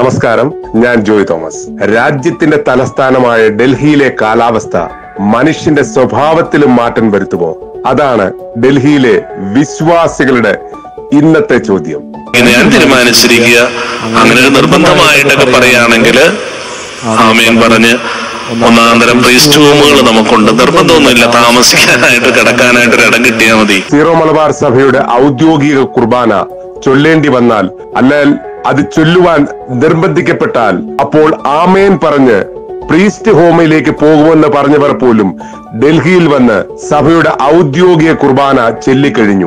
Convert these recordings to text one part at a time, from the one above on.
നമസ്കാരം ഞാൻ ജോയ് തോമസ് രാജ്യത്തിന്റെ തലസ്ഥാനമായ ഡൽഹിയിലെ കാലാവസ്ഥ മനുഷ്യന്റെ സ്വഭാവത്തിലും മാറ്റം വരുത്തുമോ അതാണ് ഡൽഹിയിലെ വിശ്വാസികളുടെ ഇന്നത്തെ ചോദ്യം ഞാൻ തീരുമാനിച്ചിരിക്കുക അങ്ങനെ ഒരു നിർബന്ധമായിട്ടൊക്കെ പറയുകയാണെങ്കിൽ ആമേൻ പറഞ്ഞ് ഒന്നാന്തരം പ്രീസ്റ്റ് റൂമുകൾ നമുക്കുണ്ട് നിർബന്ധമൊന്നുമില്ല താമസിക്കാനായിട്ട് കിടക്കാനായിട്ട് ഒരു ഇടം കിട്ടിയാൽ മതി സീറോ മലബാർ സഭയുടെ ഔദ്യോഗിക കുർബാന ചൊല്ലേണ്ടി വന്നാൽ അല്ലെങ്കിൽ അത് ചൊല്ലുവാൻ നിർബന്ധിക്കപ്പെട്ടാൽ അപ്പോൾ ആമേൻ പറഞ്ഞ് പ്രീസ്റ്റ് ഹോമിലേക്ക് പോകുമെന്ന് പറഞ്ഞവർ പോലും ഡൽഹിയിൽ വന്ന് സഭയുടെ ഔദ്യോഗിക കുർബാന ചൊല്ലിക്കഴിഞ്ഞു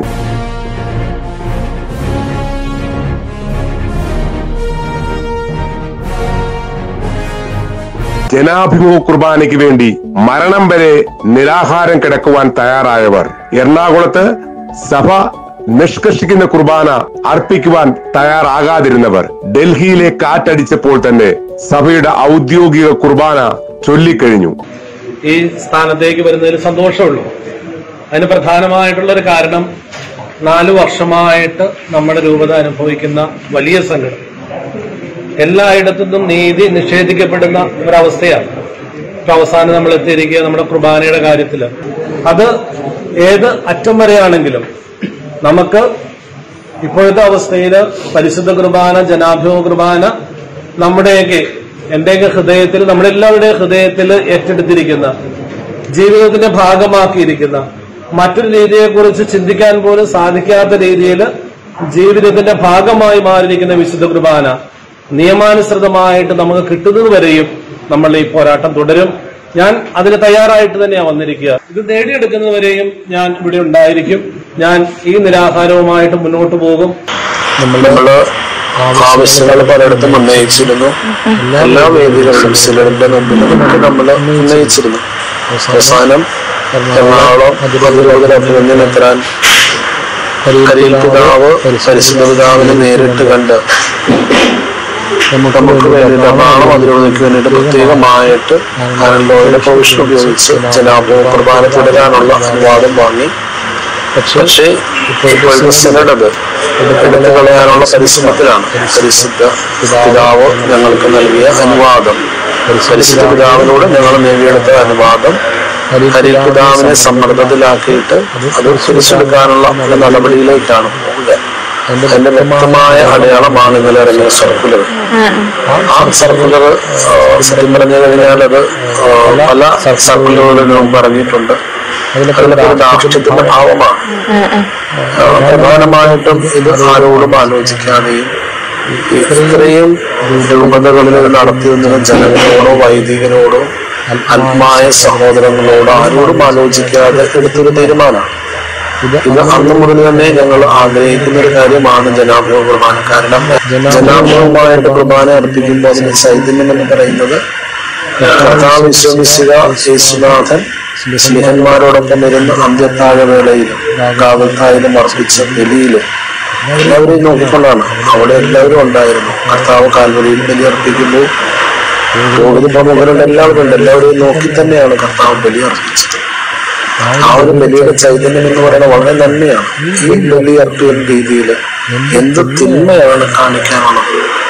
ജനാഭിമുഖ കുർബാനയ്ക്ക് വേണ്ടി മരണം വരെ നിരാഹാരം കിടക്കുവാൻ തയ്യാറായവർ എറണാകുളത്ത് സഭ നിഷ്കർഷിക്കുന്ന കുർബാന അർപ്പിക്കുവാൻ തയ്യാറാകാതിരുന്നവർ ഡൽഹിയിലെ കാറ്റടിച്ചപ്പോൾ തന്നെ സഭയുടെ ഔദ്യോഗിക കുർബാന ചൊല്ലിക്കഴിഞ്ഞു ഈ സ്ഥാനത്തേക്ക് വരുന്നതിൽ സന്തോഷമുള്ളൂ അതിന് പ്രധാനമായിട്ടുള്ള ഒരു കാരണം നാലു വർഷമായിട്ട് നമ്മുടെ രൂപത അനുഭവിക്കുന്ന വലിയ സങ്കടം എല്ലായിടത്തുനിന്നും നീതി നിഷേധിക്കപ്പെടുന്ന ഒരവസ്ഥയാണ് ഇപ്പൊ അവസാനം നമ്മൾ എത്തിയിരിക്കുക നമ്മുടെ കുർബാനയുടെ കാര്യത്തിൽ അത് ഏത് അറ്റം വരെയാണെങ്കിലും നമുക്ക് ഇപ്പോഴത്തെ അവസ്ഥയിൽ പരിശുദ്ധ കുർബാന ജനാഭിമുഖ കുർബാന നമ്മുടെയൊക്കെ എന്റെയൊക്കെ ഹൃദയത്തിൽ നമ്മളെല്ലാവരുടെയും ഹൃദയത്തിൽ ഏറ്റെടുത്തിരിക്കുന്ന ജീവിതത്തിന്റെ ഭാഗമാക്കിയിരിക്കുന്ന മറ്റൊരു രീതിയെക്കുറിച്ച് ചിന്തിക്കാൻ പോലും സാധിക്കാത്ത രീതിയിൽ ജീവിതത്തിന്റെ ഭാഗമായി മാറിയിരിക്കുന്ന വിശുദ്ധ കുർബാന നിയമാനുസൃതമായിട്ട് നമുക്ക് കിട്ടുന്നത് വരെയും നമ്മൾ ഈ പോരാട്ടം തുടരും ഞാൻ അതിന് തയ്യാറായിട്ട് തന്നെയാണ് വന്നിരിക്കുക ഇത് നേടിയെടുക്കുന്നതുവരെയും ഞാൻ ഇവിടെ ഉണ്ടായിരിക്കും ഞാൻ ഈ നിരാഹാരവുമായിട്ട് മുന്നോട്ട് പോകും നമ്മള് ആവശ്യങ്ങൾ പലയിടത്തും ഉന്നയിച്ചിരുന്നു എല്ലാ വേദികളിലും സിലറിന്റെ മുമ്പിലും ഒക്കെ നമ്മൾ ഉന്നയിച്ചിരുന്നു അവസാനം എറണാകുളം അതിരൂപതയിൽ അഭിനന്ദനെത്താൻ കരിയിൽ പിതാവ് പരിശുദ്ധ പിതാവിനെ നേരിട്ട് കണ്ട് നമുക്ക് വേണ്ടിയിട്ട് എറണാകുളം അതിരൂപതയ്ക്ക് വേണ്ടിയിട്ട് പ്രത്യേകമായിട്ട് കരണ്ടോയുടെ പ്രൊവിഷൻ ഉപയോഗിച്ച് ജനാഭിമുഖ കുർബാന തുടരാനുള്ള അനുവാദം വാങ്ങി പക്ഷേ ഇപ്പോഴത്തെ സിനഡത് എടുത്തു കളയാനുള്ള പരിശ്രമത്തിലാണ് പരിശുദ്ധ പിതാവ് ഞങ്ങൾക്ക് നൽകിയ അനുവാദം പരിശുദ്ധ പിതാവിനോട് ഞങ്ങൾ നേടിയെടുത്ത അനുവാദം ഹരിൽ പിതാവിനെ സമ്മർദ്ദത്തിലാക്കിയിട്ട് അത് തിരിച്ചെടുക്കാനുള്ള ഒരു നടപടിയിലേക്കാണ് പോവുക എന്റെ വ്യക്തമായ അടയാളമാണ് ഇന്നലെ ഇറങ്ങിയ സർക്കുലർ ആ സർക്കുലർ സത്യം പറഞ്ഞു കഴിഞ്ഞാൽ അത് ആ, പല സർക്കുലറുകളിലും പറഞ്ഞിട്ടുണ്ട് അതിലൊക്കെ ഒരു ദാക്ഷ്യത്തിന്റെ ഭാവമാണ് ആ, പ്രധാനമായിട്ടും ഇത് ആരോടും ആലോചിക്കാതെയും ഇത്രയും രൂപതകളിൽ ഇത് നടത്തി വന്നിരുന്ന ജനങ്ങളോടോ വൈദികനോടോ ആത്മായ സഹോദരങ്ങളോടോ ആരോടും ആലോചിക്കാതെ എടുത്തൊരു തീരുമാനമാണ് ഇത് അന്ന് മുതൽ തന്നെ ഞങ്ങൾ ആഗ്രഹിക്കുന്ന ഒരു കാര്യമാണ് ജനാഭിമുഖ കുർബാന കാരണം ജനാഭിമുഖമായിട്ട് കുർബാന അർപ്പിക്കുമ്പോൾ അതിന് ചൈതന്യം എന്ന് പറയുന്നത് കർത്താവ് വിശ്വമിശിക യേശുനാഥൻ സ്നേഹന്മാരോടൊപ്പം ഇരുന്ന് അന്ത്യത്താഴ വേളയിലും കാവൽത്തായാലും അർപ്പിച്ച ബലിയിലും എല്ലാവരെയും നോക്കിക്കൊണ്ടാണ് അവിടെ എല്ലാവരും ഉണ്ടായിരുന്നു കർത്താവ് കാൽവരിയിൽ ബലി അർപ്പിക്കുമ്പോൾ കോവിഡ് പ്രമുഖരുണ്ട് എല്ലാവരും ഉണ്ട് എല്ലാവരെയും നോക്കി തന്നെയാണ് കർത്താവ് ബലി അർപ്പിച്ചത് ആ ഒരു ബലിയുടെ ചൈതന്യം എന്ന് പറയുന്നത് വളരെ നന്മയാണ് ഈ ബലി അർപ്പിക്കുന്ന രീതിയിൽ എന്ത് തിന്മയാണ് കാണിക്കാനുള്ളത്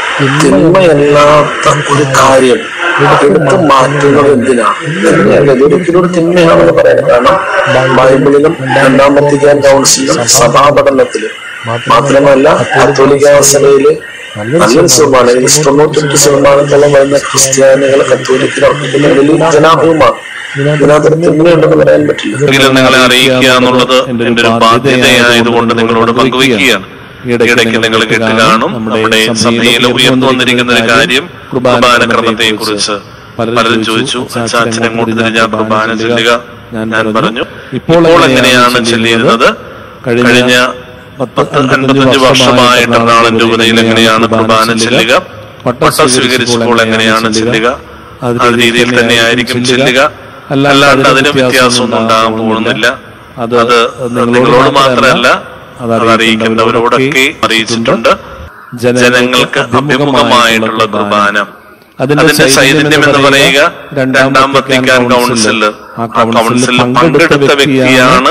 തിന്മയല്ലാത്ത ഒരു കാര്യം എടുത്ത് മാറ്റുന്നത് എന്തിനാണ് തിന്മയല്ല ഇതൊരിക്കലും ഒരു തിന്മയാണെന്ന് പറയാം കാരണം ബൈബിളിലും രണ്ടാം വത്തിക്കാൻ കൗൺസിലും സഭാപഠനത്തിലും മാത്രമല്ല കത്തോലിക്ക സഭയില് നല്ലൊരു ശതമാനം ഏകദേശം തൊണ്ണൂറ്റെട്ട് ശതമാനത്തോളം വരുന്ന ക്രിസ്ത്യാനികൾ കത്തോലിക്കൽ അർപ്പിക്കുന്ന വലിയ ജനാഭിമാണ് ഇതിനകത്തൊരു തിന്മയുണ്ടെന്ന് പറയാൻ പറ്റില്ല എങ്കിലും നിങ്ങളെ അറിയിക്കുക എന്നുള്ളത് എന്റെ ഒരു ബാധ്യതയായതുകൊണ്ട് നിങ്ങളോട് പങ്കുവയ്ക്കുകയാണ് ഇടയ്ക്ക് നിങ്ങൾ കേട്ട് കാണും നമ്മുടെ സഭയിൽ ഉയർന്നു വന്നിരിക്കുന്ന ഒരു കാര്യം കുർബാന ക്രമത്തെ കുറിച്ച് പലരും ചോദിച്ചു അച്ഛൻ എങ്ങോട്ട് തിരിഞ്ഞ കുർബാന ചെല്ലുക ഞാൻ പറഞ്ഞു ഇപ്പോൾ എങ്ങനെയാണ് ചെല്ലിയിരുന്നത് കഴിഞ്ഞ പത്ത് അൻപത്തഞ്ച് വർഷമായിട്ട് എറണാകുളം രൂപതയിൽ എങ്ങനെയാണ് കുർബാന ചെല്ലുക പട്ടം സ്വീകരിച്ചപ്പോൾ എങ്ങനെയാണ് ചെല്ലുക ആ രീതിയിൽ തന്നെയായിരിക്കും ചെല്ലുക അല്ലാണ്ട് അതിന് വ്യത്യാസമൊന്നും ഉണ്ടാകാൻ പോകുന്നില്ല അത് നിങ്ങളോട് മാത്രമല്ല അത് അറിയിക്കുന്നവരോടൊക്കെ അറിയിച്ചിട്ടുണ്ട് ജനങ്ങൾക്ക് അഭിമുഖമായിട്ടുള്ള കുർബാന അതിന്റെ ചൈതന്യം എന്ന് പറയുക രണ്ടാം വത്തിക്കാൻ കൗൺസിൽ ആ കൗൺസിലിൽ പങ്കെടുത്ത വ്യക്തിയാണ്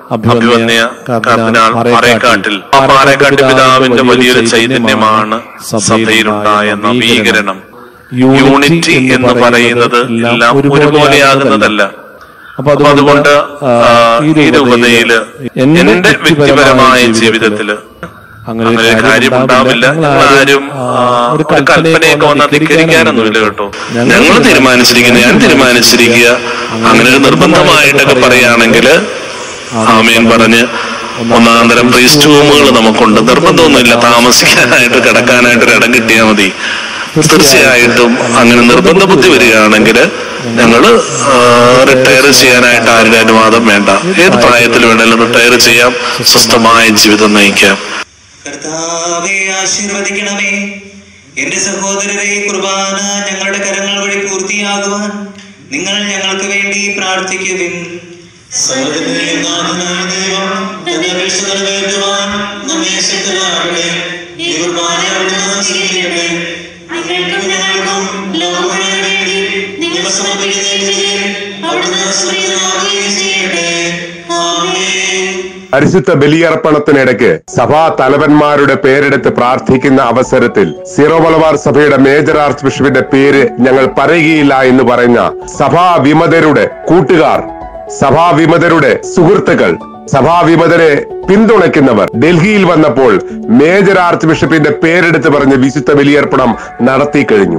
അഭിവന്യ കർദിനാൾ പാറേക്കാട്ടിൽ ആ പാറേക്കാട്ട് പിതാവിന്റെ വലിയൊരു ചൈതന്യമാണ് സഭയിലുണ്ടായ നവീകരണം യൂണിറ്റി എന്ന് പറയുന്നത് എല്ലാം ഒരുപോലെയാകുന്നതല്ല അപ്പൊ അതുകൊണ്ട് ആ, ഈ രൂപതയില് എന്റെ വ്യക്തിപരമായ ജീവിതത്തില് അങ്ങനെ ഒരു കാര്യം ഉണ്ടാവില്ല ഞങ്ങളാരും ആ, ഒരു കൽപ്പനയൊക്കെ വന്നാൽ ധിക്കരിക്കാനൊന്നുമില്ല കേട്ടോ ഞങ്ങൾ തീരുമാനിച്ചിരിക്കുന്നത് ഞാൻ തീരുമാനിച്ചിരിക്കുക അങ്ങനെ ഒരു നിർബന്ധമായിട്ടൊക്കെ പറയുകയാണെങ്കിൽ ആമേൻ പറഞ്ഞ് ഒന്നാം തരം പ്രീസ്റ്റ് റൂമുകൾ നമുക്കുണ്ട് നിർബന്ധമൊന്നുമില്ല താമസിക്കാനായിട്ട് കിടക്കാനായിട്ട് ഒരു ഇടം കിട്ടിയാൽ മതി തീർച്ചയായിട്ടും അങ്ങനെ നിർബന്ധ ബുദ്ധി വരികയാണെങ്കിൽ ഞങ്ങള് റിട്ടയർ ചെയ്യാനായിട്ട് ആരുടെ അനുവാദം വേണ്ട ഏത് പ്രായത്തിൽ വേണേലും റിട്ടയർ ചെയ്യാം സ്വസ്ഥമായ ജീവിതം നയിക്കാം കർത്താവെ ആശീർവദിക്കണമേ എന്റെ സഹോദരരെ കുർബാന ഞങ്ങളുടെ കരങ്ങൾ വഴി പൂർത്തിയാകുവാൻ നിങ്ങൾ ഞങ്ങൾക്ക് വേണ്ടി പ്രാർത്ഥിക്കുവിൻ സർവ്വത്തിന്റെയും നാഥനായ ദൈവം തന്റെ അപേക്ഷ നിറവേറ്റുവാൻ നമ്മെ ശക്തരാകട്ടെ ഈ കുർബാന അവിടുന്ന് സ്വീകരിക്കട്ടെ ഞങ്ങൾക്കും ഞങ്ങൾക്കും ലോകത്തിന് വേണ്ടി നിങ്ങൾ സമർപ്പിക്കുകയും അവിടുന്ന് സ്വർഗത്തിലാവുകയും ചെയ്യട്ടെ ആമേൻ പരിശുദ്ധ ബലിയർപ്പണത്തിനിടയ്ക്ക് സഭാ തലവന്മാരുടെ പേരെടുത്ത് പ്രാർത്ഥിക്കുന്ന അവസരത്തിൽ സീറോ മലബാർ സഭയുടെ മേജർ ആർച്ച് ബിഷപ്പിന്റെ പേര് ഞങ്ങൾ പറയുകയില്ല എന്ന് പറഞ്ഞ സഭാ വിമതരുടെ കൂട്ടുകാർ സഭാ വിമതരുടെ സുഹൃത്തുക്കൾ സഭാ വിമതരെ പിന്തുണയ്ക്കുന്നവർ ഡൽഹിയിൽ വന്നപ്പോൾ മേജർ ആർച്ച് ബിഷപ്പിന്റെ പേരെടുത്ത് പറഞ്ഞ് വിശുദ്ധ ബലിയർപ്പണം നടത്തി കഴിഞ്ഞു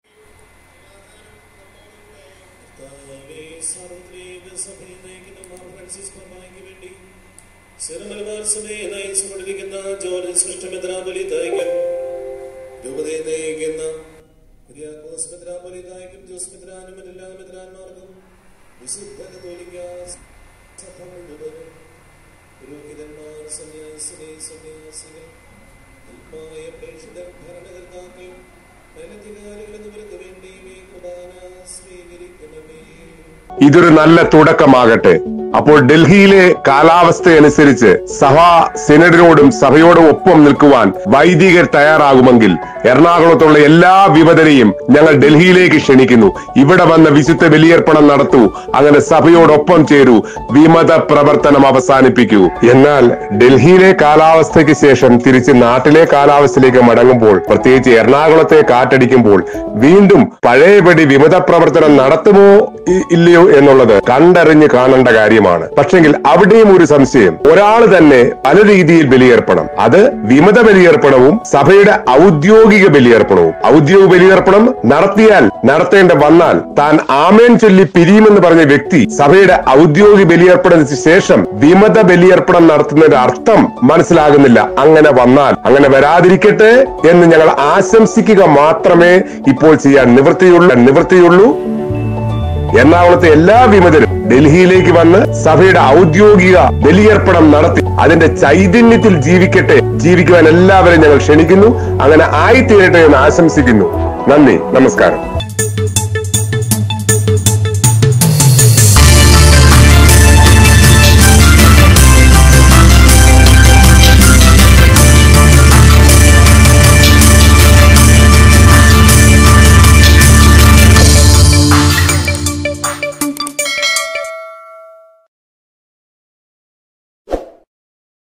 ഇതൊരു നല്ല തുടക്കമാകട്ടെ അപ്പോൾ ഡൽഹിയിലെ കാലാവസ്ഥയനുസരിച്ച് സഭാ സിനഡിനോടും സഭയോടും ഒപ്പം നിൽക്കുവാൻ വൈദികർ തയ്യാറാകുമെങ്കിൽ എറണാകുളത്തുള്ള എല്ലാ വിമതരെയും ഞങ്ങൾ ഡൽഹിയിലേക്ക് ക്ഷണിക്കുന്നു ഇവിടെ വന്ന വിശുദ്ധ ബലിയർപ്പണം നടത്തൂ അങ്ങനെ സഭയോടൊപ്പം ചേരൂ വിമത പ്രവർത്തനം അവസാനിപ്പിക്കൂ എന്നാൽ ഡൽഹിയിലെ കാലാവസ്ഥയ്ക്ക് ശേഷം തിരിച്ച് നാട്ടിലെ കാലാവസ്ഥയിലേക്ക് മടങ്ങുമ്പോൾ പ്രത്യേകിച്ച് എറണാകുളത്തെ കാറ്റടിക്കുമ്പോൾ വീണ്ടും പഴയപടി വിമത പ്രവർത്തനം നടത്തുമോ ഇ- ഇല്ലയോ എന്നുള്ളത് കണ്ടറിഞ്ഞ് കാണേണ്ട കാര്യമാണ് പക്ഷെങ്കിൽ അവിടെയും ഒരു സംശയം ഒരാൾ തന്നെ പല രീതിയിൽ ബലിയർപ്പണം അത് വിമത ബലിയർപ്പണവും സഭയുടെ ഔദ്യോഗിക ബലിയർപ്പണവും ഔദ്യോഗിക ബലിയർപ്പണം നടത്തിയാൽ നടത്തേണ്ട വന്നാൽ താൻ ആമേൻ ചൊല്ലി പിരിയുമെന്ന് പറഞ്ഞ വ്യക്തി സഭയുടെ ഔദ്യോഗിക ബലിയർപ്പണത്തിന് ശേഷം വിമത ബലിയർപ്പണം നടത്തുന്നതിന്റെ അർത്ഥം മനസ്സിലാകുന്നില്ല അങ്ങനെ വന്നാൽ അങ്ങനെ വരാതിരിക്കട്ടെ എന്ന് ഞങ്ങൾ ആശംസിക്കുക മാത്രമേ ഇപ്പോൾ ചെയ്യാൻ നിവൃത്തിയുള്ളൂ നിവൃത്തിയുള്ളൂ എറണാകുളത്തെ എല്ലാ വിമതരും ഡൽഹിയിലേക്ക് വന്ന് സഭയുടെ ഔദ്യോഗിക ബലിയർപ്പണം നടത്തി അതിന്റെ ചൈതന്യത്തിൽ ജീവിക്കട്ടെ ജീവിക്കുവാൻ എല്ലാവരെയും ഞങ്ങൾ ക്ഷണിക്കുന്നു അങ്ങനെ ആയിത്തീരട്ടെ എന്ന് ആശംസിക്കുന്നു നന്ദി നമസ്കാരം